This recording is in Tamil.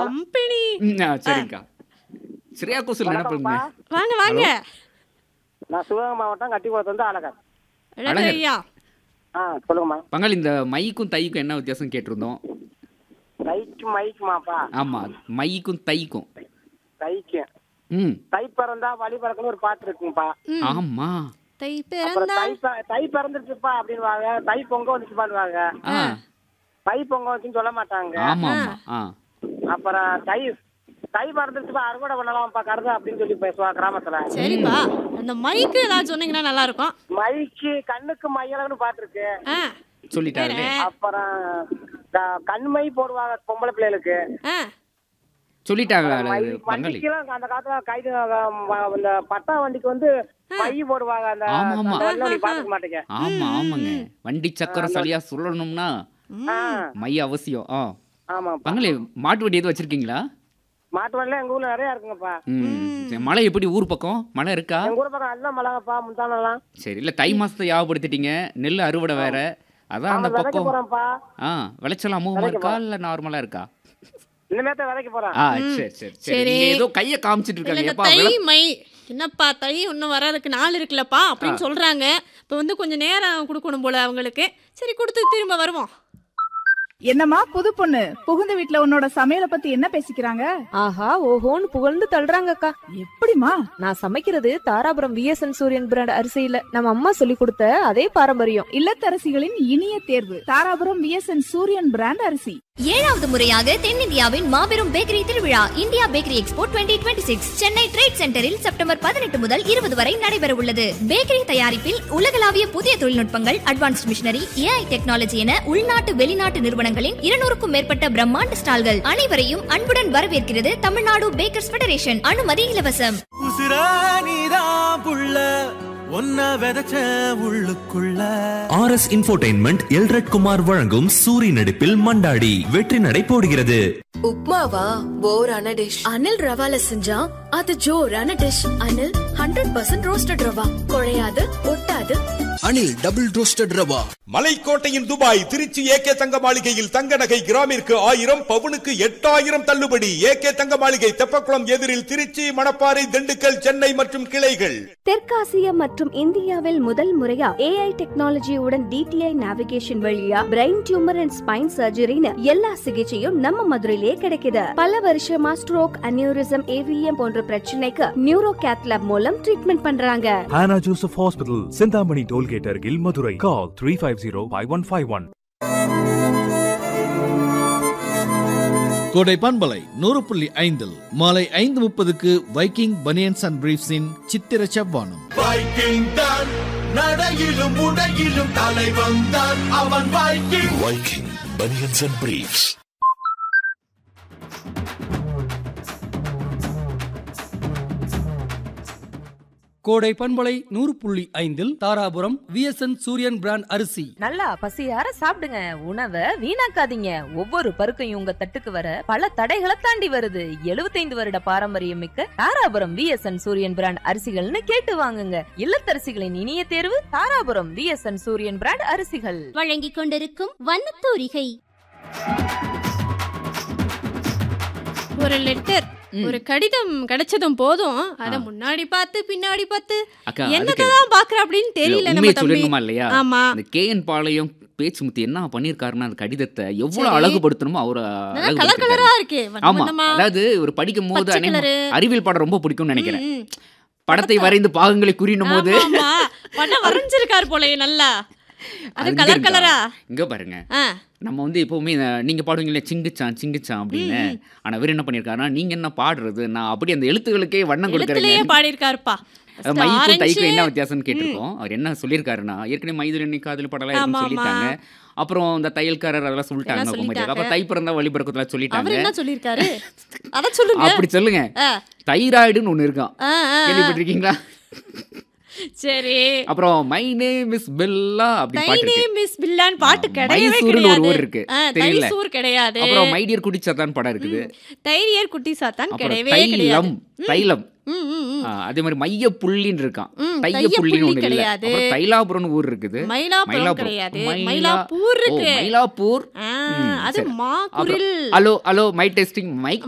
கம்பெனி ம், ஆ, சரிங்கக்கா ஸ்ரேயா கோஷல் நினைப்புங்க வாங்க வாங்க நான் சிவகங்கை மாவட்டம் கட்டிக்குளத்து வந்து அழகர் அழகர் அழகர். ஐயா ஆ சொல்லுங்கம்மா பங்காளி இந்த மைக்கும் தைக்கும் என்ன வித்தியாசம் கேட்டிருந்தோம் தைக்கு மைக்குமாப்பா ஆமா மைக்கும் தைக்கும் தைக்கு ம் தை பிறந்தா வழி பிறக்குன்னு ஒரு பாட்டு இருக்குங்கப்பா ஆமா தை அப்புறம் பிறந்தா தை ப- தை பிறந்துருச்சுப்பா அப்படின்வாங்க தை பொங்க வந்துச்சுப்பாடுவாங்க ஆ தை பொங்க வந்துச்சுன்னு சொல்ல மாட்டாங்க ஆமா ஆமா ஆ அப்புறம் தை தை பிறந்துருச்சுப்பா அறுவடை பண்ணலாம்ப்பா கருது அப்படின்னு சொல்லி பேசுவாங்க கிராமத்துல சரிப்பா அந்த மைக்கு ஏதாவது சொன்னீங்கன்னா நல்லா இருக்கும் மைக்கு கண்ணுக்கு மையலன்னு பாட்டு இருக்கு ஆ சொல்லிட்டாரு அப்புறம் க- கண்மை போடுவாங்க பொம்பளை பிள்ளைகளுக்கு ஆ சொல்லிட்டாங்க மை அது பங்காளி வண்டிக்கெல்லாம் அந்த காலத்துல கைது அஹ், இந்த பட்டா வண்டிக்கு வந்து மை போடுவாங்க அந்த ஆமா, ஆமா. அந்த வண்டியில நீ பாத்துக்க மாட்டீங்க ஆமா ஆமாங்க வண்டி சக்கரம் சரியா சொல்லணும்னா ஆ, மை அவசியம் ஆ ஆமாப்பா பங்காளி மாட்டு வண்டி எதுவும் வச்சிருக்கீங்களா மாட்டு வண்டில எங்க ஊர்ல நிறைய இருக்குங்கப்பா ம் சரி, மழை எப்படி ஊர் பக்கம் மழை இருக்கா எங்க ஊர் பக்கம் எல்லாம் மழைங்கப்பா முந்தானெல்லாம் சரி இல்ல தை மாசத்தை ஞாபகப்படுத்திட்டீங்க நெல் அறுவடை வேற அதான் அந்த அவன் விதைக்க பக்கம் போறான்ப்பா ஆ விளைச்சல் அமோகமா இருக்கா இல்ல நார்மலா இருக்கா இனிமேத்த விதைக்க போறான் ஆ சரி சரி சரி சரி. நீங்க ஏதோ கைய காமிச்சிட்டு இல்ல இருக்காங்க இந்த எப்பா தை விள- மை என்னப்பா தை இன்னும் வர்றதுக்கு நாள் இருக்குல்லப்பா அப்படின்னு சொல்றாங்க இப்போ வந்து கொஞ்சம் நேரம் கொடுக்கணும் போல அவங்களுக்கு சரி கொடுத்து திரும்ப வருவோம் என்னம்மா புது பொண்ணு புகுந்த வீட்ல உன்னோட சமையல பத்தி என்ன பேசிக்கிறாங்க ஆஹா ஓஹோன்னு புகழ்ந்து தள்ளுறாங்கக்கா எப்படிமா நான் சமைக்கிறது தாராபுரம் விஎஸ்என் சூரியன் பிராண்ட் அரிசியில நம்ம அம்மா சொல்லி கொடுத்த அதே பாரம்பரியம் இல்லத்தரசிகளின் இனிய தேர்வு தாராபுரம் விஎஸ்என் சூரியன் பிராண்ட் அரிசி ஏழாவது முறையாக தென்னிந்தியாவின் மாபெரும் பேக்கரி திருவிழா India Bakery Expo 2026 Chennai Trade சென்டரில் செப்டம்பர் பதினெட்டு முதல் இருபது வரை நடைபெற உள்ளது பேக்கரி தயாரிப்பில் உலகளாவிய புதிய தொழில்நுட்பங்கள் அட்வான்ஸ்ட் மிஷினரி ஏஐ டெக்னாலஜி என உள்நாட்டு வெளிநாட்டு நிறுவனங்களின் இருநூறுக்கும் மேற்பட்ட பிரம்மாண்ட ஸ்டால்கள் அனைவரையும் அன்புடன் வரவேற்கிறது தமிழ்நாடு பேக்கர்ஸ் ஃபெடரேஷன் அனுமதி இலவசம் உசுரா நீதான் புள்ள ஒன்ன விதைச்ச உள்ளுக்குள்ள R S Infotainment Elred Kumar வழங்கும் சூரி நடிப்பில் மண்டாடி வெற்றி நடை போடுகிறது உப்மாவா போரான டிஷ் அனில் ரவால செஞ்சா அது ஜோரான dish Anil hundred percent roasted rava குழையாது ஒட்டாது அனில் டபுள் ரோஸ்டட் ரவா மலைக்கோட்டையின் துபாய் திருச்சி ஏகே தங்க மாளிகையில் தங்க நகை கிராமிற்கு ஆயிரம் பவுனுக்கு எட்டாயிரம் தள்ளுபடி ஏகே தங்க மாளிகை தெப்பக்குளம் எதிரில் திருச்சி மணப்பாறை திண்டுக்கல் சென்னை மற்றும் கிளைகள் தெற்காசியா மற்றும் இந்தியாவில் முதல் முறையா ஏஐ டெக்னாலஜியுடன் டிடிஐ நேவிகேஷன் வழியா பிரெயின் டியூமர் அண்ட் ஸ்பைன் சர்ஜரின்னு எல்லா சிகிச்சையும் நம்ம மதுரையிலே கிடைக்குது பல வருஷமா ஸ்ட்ரோக் அனியூரிசம் ஏவிஎம் போன்ற பிரச்சனைக்கு நியூரோ கேத்லாப் மூலம் ட்ரீட்மெண்ட் பண்றாங்க Hannah Joseph Hospital Chinthamani toll gate அருகில் Madurai call three five zero five one five one Kodai பண்பலை நூறு புள்ளி ஐந்தில் மாலை ஐந்து முப்பதுக்கு வைக்கிங் பனியன்ஸ் அண்ட் பிரீஃப்ஸின் சித்திர செவ்வானம் வைக்கிங் தான் நடையிலும் உடையிலும் தலைவன் தான் அவன் Viking Viking banians and briefs Kodai பண்பலை நூறு புள்ளி ஐந்தில் தாராபுரம் விஎஸ்என் சூரியன் பிராண்ட் அரிசி நல்லா பசியார சாப்பிடுங்க உணவை வீணாக்காதீங்க ஒவ்வொரு பருக்கையும் உங்க தட்டுக்கு வர பல தடைகளை தாண்டி வருது 75 வருட பாரம்பரியம் மிக்க தாராபுரம் விஎஸ்என் சூரியன் பிராண்ட் அரிசிகள்னு கேட்டு வாங்குங்க இல்லத்தரசிகளின் இனிய தேர்வு தாராபுரம் விஎஸ்என் சூரியன் பிராண்ட் அரிசிகள் வழங்கிக் கொண்டிருக்கும் வண்ணத்தூரிகை ஒரு லெட்டர் ஒரு கடிதம் கிடைச்சதும் போதும் அத முன்னாடி பார்த்து பின்னாடி பார்த்து அக்கா அதுக்கு என்னதான் பாக்குற அப்படின்னு இல்ல, தெரியல நம்ம உண்மையை தம்பி சொல்லணுமா இல்லையா ஆமா அந்த கே என் பாளையம் பேச்சுமுத்தி என்ன பண்ணிருக்காருன்னா அந்த கடிதத்தை எவ்வளவு சரி. அழகுபடுத்தணுமோ அவரு நல்லா கலர் கலரா இருக்கு வண்ண ஆமா வண்ணமா. அதாவது ஒரு படிக்கும் போது பச்சை அநேகமா கலரு. அறிவியல் பாடம் ரொம்ப பிடிக்கும்னு நினைக்கிறேன் ம், ம். படத்தை வரைந்து பாகங்களை குறியும் போது ஆமா, ஆமா. பண்ண வரைஞ்சிருக்காரு போலயே நல்லா அது இங்க கலர் இருக்கா? கலரா இங்க பாருங்க ஆ நம்ம வந்து எப்பவுமே இந்த- நீங்க பாடுவீங்களே சிங்குச்சான் சிங்குச்சான் அப்படின்னு ஆனா இவர் என்ன பண்ணிருக்காருன்னா நீங்க என்ன பாடுறது நான் அப்படி அந்த எழுத்துகளுக்கே வண்ணம் எழுத்துலயே கொடுக்குறேன் பாடியிருக்காருப்பா அது மைக்கும் ஆரஞ்சு. தைக்கும் என்ன வித்தியாசம்னு கேட்டிருக்கோம் அவர் என்ன சொல்லியிருக்காருன்னா ஏற்கனவே மைதில் என்னை காதல் படலாம் ஆமா, இருக்குன்னு ஆமா. சொல்லிட்டாங்க அப்புறம் இந்த தையல்காரர் அதெல்லாம் சொல்லிட்டாங்க எல்லாம் கோமதி சொல்லிட்டாங்க. அப்புறம் தை பிறந்தா வழி பிறக்கத்துல அவர் சொல்லிட்டாங்க என்ன சொல்லியிருக்காரு அத சொல்லுங்க அப்படி சொல்லுங்க ஆ. தைராய்டுன்னு ஒண்ணு இருக்கான் ஆ, ஆ, ஆ. கேள்விப்பட்டிருக்கீங்களா சரி அப்புறம் மை நேம் இஸ் பெல்லா அப்படி பாட்டு தைனே இருக்கு மிஸ் பில்லான் பாட்டு கிடையவே மைசூர்னு ஒரு கிடையாது ஊர் இருக்கு ஆ, தெரியல தைசூர் கிடையாது அப்புறம் மைடியர் குட்டிச்சாத்தான் படம் இருக்குது தைரியர் குட்டி சாத்தான் அப்புறம் கிடையவே தைலம் கிடையாது தைலம் ம், ம், ம். ஆ, அதே மாதிரி மைய புள்ளின்னு இருக்கான் ம், தைய தைய புள்ளின்னு புள்ளி ஒண்ணு இல்ல கிடையாது. அப்புறம் தைலாபுரம்னு ஊர் இருக்குது மயிலாப்புரம் கிடையாது மயிலா- மயிலாப்பூர் ஓ, இருக்கு மயிலாப்பூர் ஆ, ம், அது சரி. மா அப்புறம் குரில் hello hello my testing mic